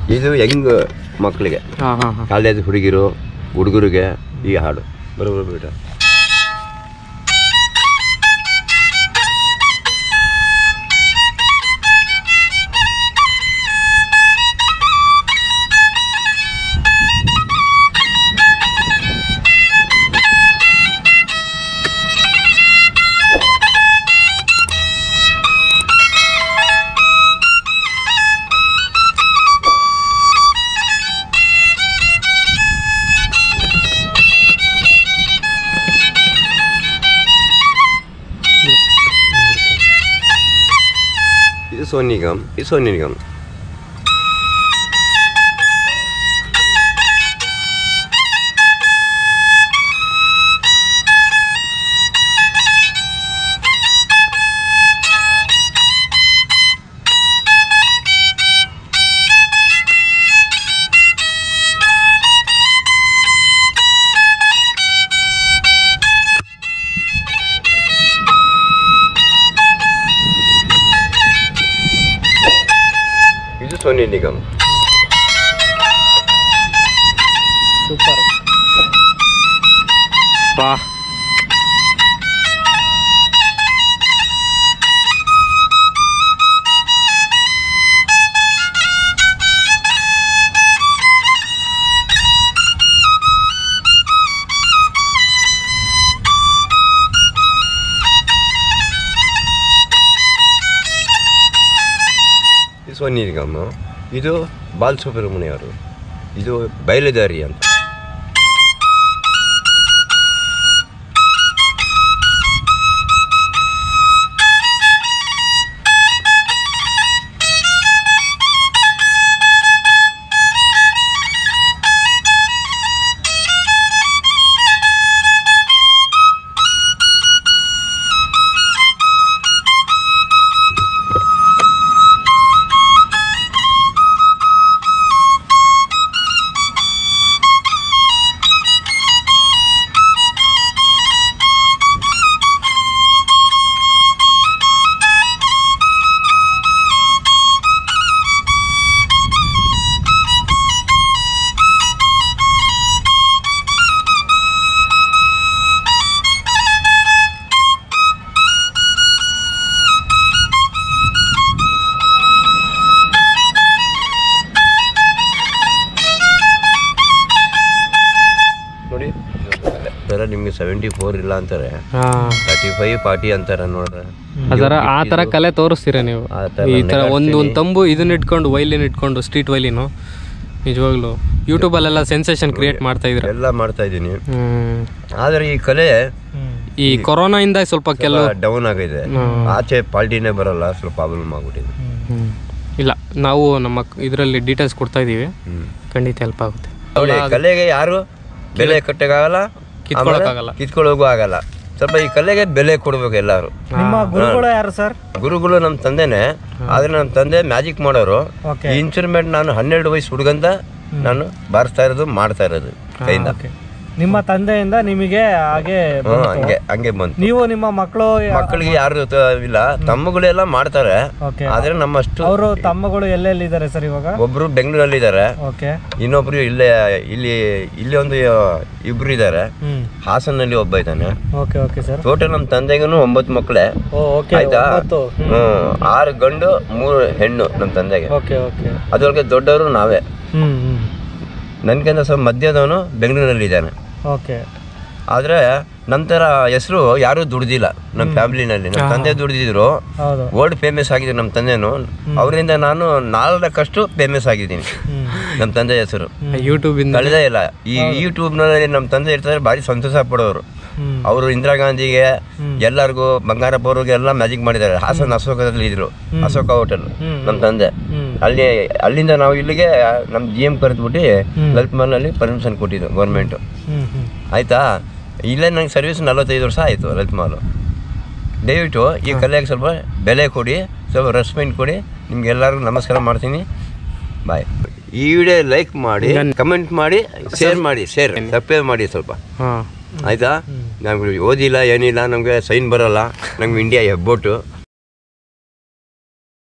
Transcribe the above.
ಇದು ಹೆಂಗ್ ಮಕ್ಕಳಿಗೆ ಹಾಂ ಹಾಂ ಹಾಂ ಕಾಲೇಜ್ ಹುಡುಗಿರು ಹುಡುಗರಿಗೆ ಈ ಹಾಡು ಬರೋबर ಬೇಟ ಇದು ಸೋನಿ ನಿಗಮ್ ಇದು ಸೋನಿ ನಿಗಮ್ ಇದು ಸೋನಿ ನಿಗಮ್ ಸೂಪರ್ ವಾ ಇದು ಸೋನಿ ನಿಗಮ್ ಇದು ಬಾಲ್ ಸುಬ್ರಹ್ಮಣ್ಯ ಅವರು ಇದು ಬಯಲುದಾರಿ ಅಂತ ನೋಡಿ ಇದೆಲ್ಲ ನಿಮಗೆ ಸೆವೆಂಟಿ ಫೋರ್ ಇಲ್ಲ ಅಂತಾರೆ ಹಾಂ ತರ್ಟಿ ಫೈವ್ ಫಾರ್ಟಿ ಅಂತಾರೆ ನೋಡ್ರೆ ಅದರ ಆ ಥರ ಕಲೆ ತೋರಿಸ್ತೀರ ನೀವು ಆ ಥರ ಈ ಥರ ಒಂದು ಒಂದು ತಂಬು ಇದನ್ನ ಇಟ್ಕೊಂಡು ವೈಲಿನ್ ಇಟ್ಕೊಂಡು ಸ್ಟ್ರೀಟ್ ವೈಲಿನು ನಿಜವಾಗ್ಲು ಯೂಟ್ಯೂಬಲ್ಲೆಲ್ಲ ಸೆನ್ಸೇಷನ್ ಕ್ರಿಯೇಟ್ ಮಾಡ್ತಾ ಇದ್ರ ಎಲ್ಲ ಮಾಡ್ತಾ ಇದ್ದೀನಿ ಹ್ಮ್. ಆದರೆ ಈ ಕಲೆ ಈ ಕೊರೋನಾಯಿಂದ ಸ್ವಲ್ಪ ಕೆಲವು ಡೌನ್ ಆಗಿದೆ ಆಚೆ ಪಾಲ್ಟಿನೇ ಬರಲ್ಲ ಸ್ವಲ್ಪ ಪ್ರಾಬ್ಲಮ್ ಆಗ್ಬಿಟ್ಟಿದೆ ಹ್ಮ್. ಇಲ್ಲ ನಾವು ನಮ್ಮ ಇದರಲ್ಲಿ ಡೀಟೇಲ್ಸ್ ಕೊಡ್ತಾ ಇದೀವಿ ಹ್ಮ್. ಖಂಡಿತ ಹೆಲ್ಪ್ ಆಗುತ್ತೆ ನೋಡಿ ಕಲೆಗೆ ಯಾರು ಬೆಲೆ ಕಟ್ಟಕ್ಕಾಗಲ್ಲ ಕಿತ್ಕೊಳಕ್ಕಾಗಲ್ಲ. ಕಿತ್ಕೊಳ್ಳೋಗೂ ಆಗಲ್ಲ ಸ್ವಲ್ಪ ಈ ಕಲೆಗೆ ಬೆಲೆ ಕೊಡ್ಬೇಕು ಎಲ್ಲರೂ ನಿಮ್ಮ ಗುರುಗಳು ಯಾರು ಸರ್ ಗುರುಗಳು ನಮ್ಮ ತಂದೆನೆ ಆದ್ರೆ ನಮ್ಮ ತಂದೆ ಮ್ಯಾಜಿಕ್ ಮಾಡೋರು ಓಕೆ ಈ ಇನ್ಸ್ಟ್ರೂಮೆಂಟ್ ನಾನು ಹನ್ನೆರಡು ವಯಸ್ಸು ಹುಡುಗಂತ ನಾನು ಬಾರಿಸ್ತಾ ಇರೋದು ಮಾಡ್ತಾ ಇರೋದು ಕೈಯಿಂದ ನಿಮ್ಮ ತಂದೆಯಿಂದ ನಿಮಗೆ ಹಾಗೆ ಹ್ಮ್ ಹಂಗೆ ಹಂಗೆ ಬಂತು ನೀವು ನಿಮ್ಮ ಮಕ್ಕಳು ಮಕ್ಕಳಿಗೆ ಯಾರು ತ- ಇಲ್ಲ ತಮ್ಮಗಳೆಲ್ಲ ಮಾಡ್ತಾರೆ ಓಕೆ ಆದ್ರೆ ನಮ್ಮಷ್ಟು ಅವರು ತಮ್ಮಗಳು ಎಲ್ಲೆಲ್ಲಿದ್ದಾರೆ ಸರ್ ಇವಾಗ ಒಬ್ರು ಬೆಂಗಳೂರಲ್ಲಿ ಇದ್ದಾರೆ ಓಕೆ ಇನ್ನೊಬ್ರು ಇಲ್ಲೇ ಇಲ್ಲಿ ಇಲ್ಲಿ ಒಂದು ಇಬ್ರು ಇದ್ದಾರೆ ಹ್ಮ್ ಹಾಸನಲ್ಲಿ ಒಬ್ಬ ಇದ್ದಾನೆ ಓಕೆ ಓಕೆ ಸರ್ ಟೋಟಲ್ ನಮ್ಮ ತಂದೆಗೂ ಒಂಬತ್ತು ಮಕ್ಕಳೇ ಓ ಓಕೆ ಆಯ್ತಾ ಒಂಬತ್ತು ಹ್ಮ್ ಆರು ಗಂಡು ಮೂರು ಹೆಣ್ಣು ನಮ್ಮ ತಂದೆಗೆ ಓಕೆ ಓಕೆ ಅದ್ರೊಳಗೆ ದೊಡ್ಡವರು ನಾವೇ ಹ್ಮ್ ಹ್ಮ್ ನನ್ಗಿಂತ ಸ್ವಲ್ಪ ಮಧ್ಯದವನು ಬೆಂಗಳೂರಲ್ಲಿ ಇದ್ದಾನೆ ಓಕೆ ಆದ್ರೆ ನಂತರ ಹೆಸರು ಯಾರೂ ದುಡ್ದಿಲ್ಲ ನಮ್ಮ ಫ್ಯಾಮಿಲಿನಲ್ಲಿ ನಮ್ಮ ತಂದೆ ದುಡ್ದಿದ್ರು ಹೌದು ವರ್ಲ್ಡ್ ಫೇಮಸ್ ಆಗಿದೆ ನಮ್ಮ ತಂದೆನು ಅವರಿಂದ ನಾನು ನಾಲ್ಕಷ್ಟು ಫೇಮಸ್ ಆಗಿದ್ದೀನಿ ಹ್ಮ್ ನಮ್ಮ ತಂದೆ ಹೆಸರು ಯೂಟ್ಯೂಬಿಂದ ಕಳೆದೇ ಇಲ್ಲ ಈ ಯೂಟ್ಯೂಬ್ನಲ್ಲಿ ನಮ್ಮ ತಂದೆ ಇರ್ತಾರೆ ಭಾರಿ ಸಂತೋಷ ಪಡೋರು ಹ್ಮ್ ಅವರು ಇಂದಿರಾ ಗಾಂಧಿಗೆ ಎಲ್ಲರಿಗೂ ಬಂಗಾರಪ್ಪ ಅವ್ರಿಗೆ ಎಲ್ಲ ಮ್ಯಾಜಿಕ್ ಮಾಡಿದ್ದಾರೆ ಹಾಸನ ಅಶೋಕದಲ್ಲಿ ಇದ್ರು ಅಶೋಕ ಹೋಟೆಲ್ ನಮ್ಮ ತಂದೆ ಹ್ಮ್ ಅಲ್ಲಿ ಅಲ್ಲಿಂದ ನಾವು ಇಲ್ಲಿಗೆ ನಮ್ಮ ಜಿ ಎಮ್ ಕರೆದ್ಬಿಟ್ಟು ಲಲಿತ್ ಮಹಲ್ನಲ್ಲಿ ಪರ್ಮಿಷನ್ ಕೊಟ್ಟಿದ್ದು ಗೌರ್ಮೆಂಟು ಹ್ಮ್ ಹ್ಮ್ ಆಯಿತಾ ಇಲ್ಲೇ ನಂಗೆ ಸರ್ವಿಸ್ ನಲವತ್ತೈದು ವರ್ಷ ಆಯಿತು ಲಲಿತ್ ಮಹಲು ದಯವಿಟ್ಟು ಈ ಕಲೆಗೆ ಸ್ವಲ್ಪ ಬೆಲೆ ಕೊಡಿ ಸ್ವಲ್ಪ ರೆಸ್ಪೆಕ್ಟ್ ಕೊಡಿ ನಿಮ್ಗೆಲ್ಲರಿಗೂ ನಮಸ್ಕಾರ ಮಾಡ್ತೀನಿ ಬಾಯ್ ಈ ವಿಡಿಯೋ ಲೈಕ್ ಮಾಡಿ ಕಮೆಂಟ್ ಮಾಡಿ ಶೇರ್ ಮಾಡಿ ಶೇರ್ ಸಬ್ಸ್ಕ್ರೈಬ್ ಮಾಡಿ ಸ್ವಲ್ಪ ಹಾಂ ಆಯಿತಾ ನಮ್ಗೆ ಓದಿಲ್ಲ ಏನಿಲ್ಲ ನಮಗೆ ಸೈನ್ ಬರಲ್ಲ ನಮ್ಗೆ ಇಂಡಿಯಾ ಹೆಬ್ಬೊಟ್ಟು